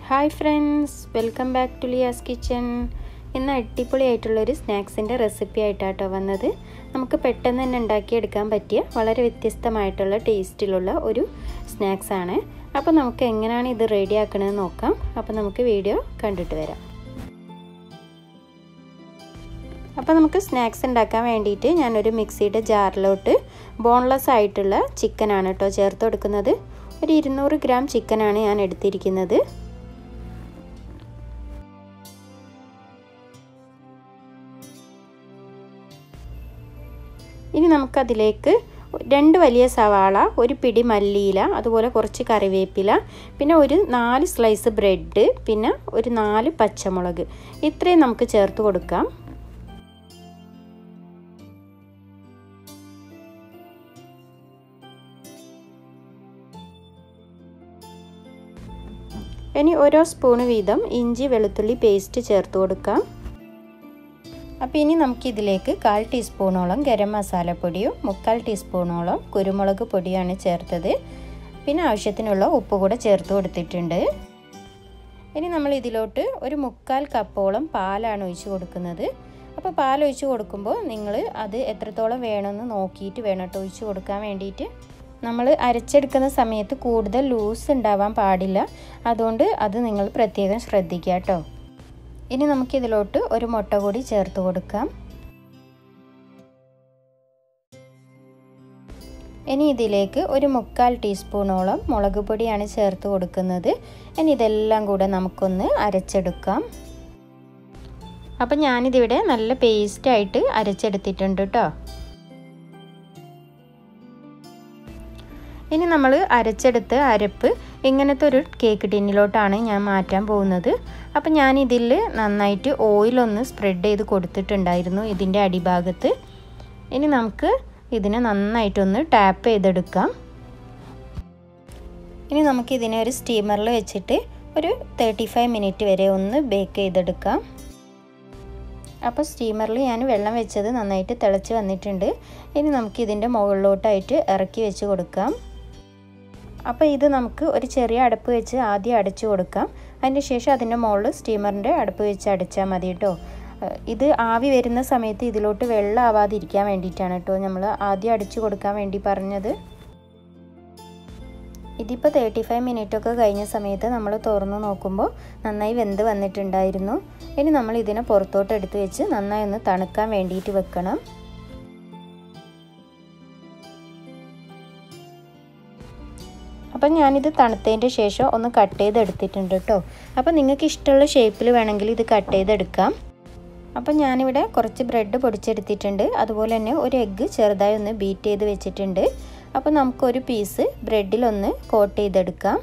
hi friends welcome back to Liya's kitchen ഇന്ന് അടിപൊളിയായിട്ടുള്ളൊരു സ്നാക്സിൻ്റെ recipe ആയിട്ടാട്ടോ വന്നത് നമുക്ക് പെട്ടെന്ന് തന്നെ ഉണ്ടാക്കിയെടുക്കാൻ പറ്റിയ വളരെ വ്യത്യസ്തമായിട്ടുള്ള ടേസ്റ്റിലുള്ള ഒരു സ്നാക്സ് ആണ് അപ്പോൾ നമുക്ക് എങ്ങനെയാണ് ഇത് റെഡി ആക്കണമെന്ന് നോക്കാം അപ്പോൾ നമുക്ക് വീഡിയോ കണ്ടിട്ട് വരാം അപ്പോൾ നമുക്ക് സ്നാക്സ് ഉണ്ടാക്കാൻ വേണ്ടിയിട്ട് ഞാനൊരു മിക്സിയുടെ ജാറിലോട്ട് ബോൺലെസ് ആയിട്ടുള്ള ചിക്കനാണ് കേട്ടോ ചേർത്ത് കൊടുക്കുന്നത് ഒരു ഇരുന്നൂറ് ഗ്രാം ചിക്കനാണ് ഞാൻ എടുത്തിരിക്കുന്നത് ഇനി നമുക്കതിലേക്ക് രണ്ട് വലിയ സവാള ഒരു പിടി മല്ലിയില അതുപോലെ കുറച്ച് കറിവേപ്പില പിന്നെ ഒരു നാല് സ്ലൈസ് ബ്രെഡ് പിന്നെ ഒരു നാല് പച്ചമുളക് ഇത്രയും നമുക്ക് ചേർത്ത് കൊടുക്കാം ഇനി ഓരോ സ്പൂണ് വീതം ഇഞ്ചി വെളുത്തുള്ളി പേസ്റ്റ് ചേർത്ത് കൊടുക്കാം അപ്പോൾ ഇനി നമുക്കിതിലേക്ക് കാൽ ടീസ്പൂണോളം ഗരം മസാലപ്പൊടിയും മുക്കാൽ ടീസ്പൂണോളം കുരുമുളക് പൊടിയാണ് ചേർത്തത് പിന്നെ ആവശ്യത്തിനുള്ള ഉപ്പ് കൂടെ ചേർത്ത് കൊടുത്തിട്ടുണ്ട് ഇനി നമ്മൾ ഇതിലോട്ട് ഒരു മുക്കാൽ കപ്പോളം പാലാണ് ഒഴിച്ച് കൊടുക്കുന്നത് അപ്പോൾ പാൽ ഒഴിച്ച് കൊടുക്കുമ്പോൾ നിങ്ങൾ അത് എത്രത്തോളം വേണമെന്ന് നോക്കിയിട്ട് വേണം കേട്ടോ ഒഴിച്ച് കൊടുക്കാൻ വേണ്ടിയിട്ട് നമ്മൾ അരച്ചെടുക്കുന്ന സമയത്ത് കൂടുതൽ ലൂസ് ഉണ്ടാവാൻ പാടില്ല അതുകൊണ്ട് അത് നിങ്ങൾ പ്രത്യേകം ശ്രദ്ധിക്കുക കേട്ടോ ഇനി നമുക്കിതിലോട്ട് ഒരു മുട്ട കൂടി ചേർത്ത് കൊടുക്കാം ഇനി ഇതിലേക്ക് ഒരു മുക്കാൽ ടീസ്പൂണോളം മുളക് പൊടിയാണ് ചേർത്ത് കൊടുക്കുന്നത് ഇനി ഇതെല്ലാം കൂടെ നമുക്കൊന്ന് അരച്ചെടുക്കാം അപ്പം ഞാനിതിവിടെ നല്ല പേസ്റ്റായിട്ട് അരച്ചെടുത്തിട്ടുണ്ട് കേട്ടോ ഇനി നമ്മൾ അരച്ചെടുത്ത് അരപ്പ് ഇങ്ങനത്തെ ഒരു കേക്ക് ടിന്നിലോട്ടാണ് ഞാൻ മാറ്റാൻ പോകുന്നത് അപ്പം ഞാൻ ഇതിൽ നന്നായിട്ട് ഓയിലൊന്ന് സ്പ്രെഡ് ചെയ്ത് കൊടുത്തിട്ടുണ്ടായിരുന്നു ഇതിൻ്റെ അടിഭാഗത്ത് ഇനി നമുക്ക് ഇതിനെ നന്നായിട്ടൊന്ന് ടാപ്പ് ചെയ്തെടുക്കാം ഇനി നമുക്കിതിനെ ഒരു സ്റ്റീമറിൽ വെച്ചിട്ട് ഒരു തേർട്ടി ഫൈവ് മിനിറ്റ് വരെ ഒന്ന് ബേക്ക് ചെയ്തെടുക്കാം അപ്പോൾ സ്റ്റീമറിൽ ഞാൻ വെള്ളം വെച്ചത് നന്നായിട്ട് തിളച്ച് വന്നിട്ടുണ്ട് ഇനി നമുക്ക് ഇതിൻ്റെ മുകളിലോട്ടായിട്ട് ഇറക്കി വെച്ച് കൊടുക്കാം അപ്പോൾ ഇത് നമുക്ക് ഒരു ചെറിയ അടപ്പ് വെച്ച് ആദ്യം അടച്ചു കൊടുക്കാം അതിന് ശേഷം അതിൻ്റെ മുകളിൽ സ്റ്റീമറിൻ്റെ അടപ്പ് വെച്ച് അടച്ചാൽ മതി കേട്ടോ ഇത് ആവി വരുന്ന സമയത്ത് ഇതിലോട്ട് വെള്ളം ആവാതിരിക്കാൻ വേണ്ടിയിട്ടാണ് കേട്ടോ നമ്മൾ ആദ്യം അടിച്ചു കൊടുക്കാൻ വേണ്ടി പറഞ്ഞത് ഇതിപ്പോൾ തേർട്ടി ഫൈവ് മിനിറ്റ് ഒക്കെ കഴിഞ്ഞ സമയത്ത് നമ്മൾ തുറന്ന് നോക്കുമ്പോൾ നന്നായി വെന്ത് വന്നിട്ടുണ്ടായിരുന്നു ഇനി നമ്മൾ ഇതിനെ പുറത്തോട്ട് എടുത്ത് വെച്ച് നന്നായി ഒന്ന് തണുക്കാൻ വേണ്ടിയിട്ട് വെക്കണം അപ്പം ഞാനിത് തണുത്തതിൻ്റെ ശേഷം ഒന്ന് കട്ട് ചെയ്തെടുത്തിട്ടുണ്ട് കേട്ടോ അപ്പോൾ നിങ്ങൾക്ക് ഇഷ്ടമുള്ള ഷേപ്പിൽ വേണമെങ്കിൽ ഇത് കട്ട് ചെയ്തെടുക്കാം അപ്പം ഞാനിവിടെ കുറച്ച് ബ്രെഡ് പൊടിച്ചെടുത്തിട്ടുണ്ട് അതുപോലെ തന്നെ ഒരു എഗ്ഗ് ചെറുതായി ഒന്ന് ബീറ്റ് ചെയ്ത് വെച്ചിട്ടുണ്ട് അപ്പോൾ നമുക്കൊരു പീസ് ബ്രെഡിലൊന്ന് കോട്ട് ചെയ്തെടുക്കാം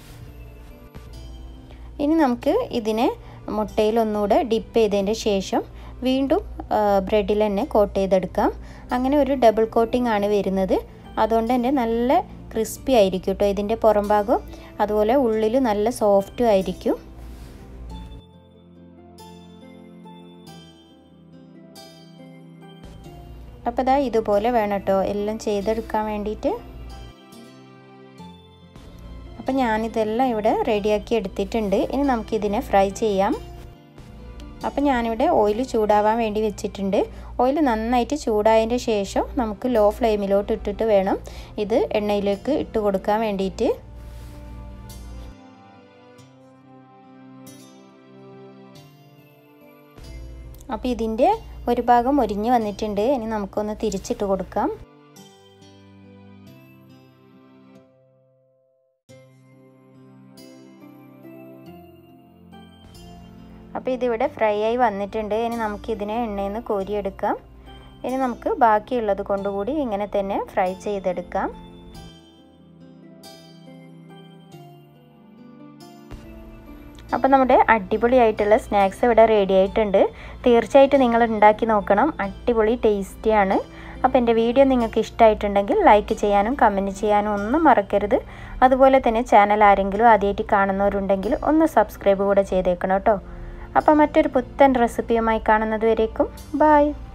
ഇനി നമുക്ക് ഇതിനെ മുട്ടയിൽ ഒന്നുകൂടെ ഡിപ്പ് ചെയ്തതിൻ്റെ ശേഷം വീണ്ടും ബ്രെഡിൽ തന്നെ കോട്ട് ചെയ്തെടുക്കാം അങ്ങനെ ഒരു ഡബിൾ കോട്ടിംഗ് ആണ് വരുന്നത് അതുകൊണ്ട് തന്നെ നല്ല ക്രിസ്പി ആയിരിക്കും കേട്ടോ ഇതിൻ്റെ പുറം ഭാഗം അതുപോലെ ഉള്ളിൽ നല്ല സോഫ്റ്റും ആയിരിക്കും അപ്പോൾ ഇതാ ഇതുപോലെ വേണം കേട്ടോ എല്ലാം ചെയ്തെടുക്കാൻ വേണ്ടിയിട്ട് അപ്പം ഞാനിതെല്ലാം ഇവിടെ റെഡിയാക്കി എടുത്തിട്ടുണ്ട് ഇനി നമുക്കിതിനെ ഫ്രൈ ചെയ്യാം അപ്പം ഞാനിവിടെ ഓയിൽ ചൂടാവാൻ വേണ്ടി വെച്ചിട്ടുണ്ട് ഓയിൽ നന്നായിട്ട് ചൂടായതിൻ്റെ ശേഷം നമുക്ക് ലോ ഫ്ലെയിമിലോട്ട് ഇട്ടിട്ട് വേണം ഇത് എണ്ണയിലേക്ക് ഇട്ട് കൊടുക്കാൻ വേണ്ടിയിട്ട് അപ്പോൾ ഇതിൻ്റെ ഒരു ഭാഗം ഒരിഞ്ഞ് വന്നിട്ടുണ്ട് ഇനി നമുക്കൊന്ന് തിരിച്ചിട്ട് കൊടുക്കാം അപ്പോൾ ഇതിവിടെ ഫ്രൈ ആയി വന്നിട്ടുണ്ട് ഇനി നമുക്കിതിനെ എണ്ണയിൽ നിന്ന് കോരിയെടുക്കാം ഇനി നമുക്ക് ബാക്കിയുള്ളത് കൊണ്ടുകൂടി ഇങ്ങനെ തന്നെ ഫ്രൈ ചെയ്തെടുക്കാം അപ്പോൾ നമ്മുടെ അടിപൊളിയായിട്ടുള്ള സ്നാക്സ് ഇവിടെ റെഡി ആയിട്ടുണ്ട് തീർച്ചയായിട്ടും നിങ്ങൾ ഉണ്ടാക്കി നോക്കണം അടിപൊളി ടേസ്റ്റിയാണ് അപ്പോൾ എൻ്റെ വീഡിയോ നിങ്ങൾക്ക് ഇഷ്ടമായിട്ടുണ്ടെങ്കിൽ ലൈക്ക് ചെയ്യാനും കമൻറ്റ് ചെയ്യാനും ഒന്നും മറക്കരുത് അതുപോലെ തന്നെ ചാനൽ ആരെങ്കിലും ആദ്യമായിട്ട് കാണുന്നവരുണ്ടെങ്കിൽ ഒന്ന് സബ്സ്ക്രൈബ് കൂടെ ചെയ്തേക്കണം കേട്ടോ അപ്പോൾ മറ്റൊരു പുത്തൻ റെസിപ്പിയുമായി കാണുന്നത് വരേക്കും ബായ്